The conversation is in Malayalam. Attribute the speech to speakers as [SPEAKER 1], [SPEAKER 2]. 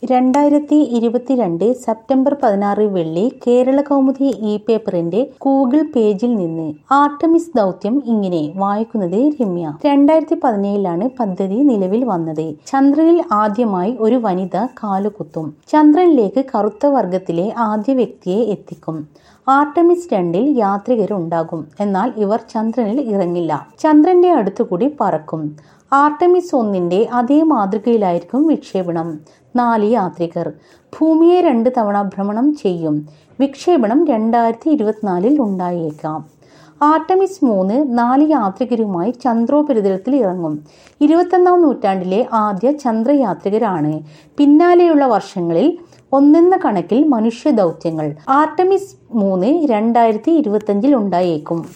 [SPEAKER 1] രണ്ടായിരത്തി ഇരുപത്തിരണ്ട് സെപ്റ്റംബർ പതിനാറ് വെള്ളി കേരള കൗമുദി ഇ പേപ്പറിന്റെ ഗൂഗിൾ പേജിൽ നിന്ന് ആർട്ടമിസ് ദൗത്യം ഇങ്ങനെ വായിക്കുന്നത് രമ്യ രണ്ടായിരത്തി പതിനേഴിലാണ് പദ്ധതി നിലവിൽ വന്നത് ചന്ദ്രനിൽ ആദ്യമായി ഒരു വനിത കാലുകുത്തും ചന്ദ്രനിലേക്ക് കറുത്ത വർഗത്തിലെ ആദ്യ വ്യക്തിയെ എത്തിക്കും ആർട്ടമിസ് രണ്ടിൽ യാത്രികരുണ്ടാകും എന്നാൽ ഇവർ ചന്ദ്രനിൽ ഇറങ്ങില്ല ചന്ദ്രന്റെ അടുത്തുകൂടി പറക്കും ആർട്ടമിസ് ഒന്നിന്റെ അതേ മാതൃകയിലായിരിക്കും വിക്ഷേപണം നാല് യാത്രികർ ഭൂമിയെ രണ്ട് തവണ ഭ്രമണം ചെയ്യും വിക്ഷേപണം രണ്ടായിരത്തി ഇരുപത്തിനാലിൽ ഉണ്ടായേക്കാം ആർട്ടമിസ് മൂന്ന് നാല് യാത്രികരുമായി ചന്ദ്രോപരിതലത്തിൽ ഇറങ്ങും ഇരുപത്തൊന്നാം നൂറ്റാണ്ടിലെ ആദ്യ ചന്ദ്രയാത്രികരാണ് പിന്നാലെയുള്ള വർഷങ്ങളിൽ ഒന്നെന്ന കണക്കിൽ മനുഷ്യ ദൗത്യങ്ങൾ ആർട്ടമിസ് മൂന്ന് രണ്ടായിരത്തി ഇരുപത്തഞ്ചിൽ ഉണ്ടായേക്കും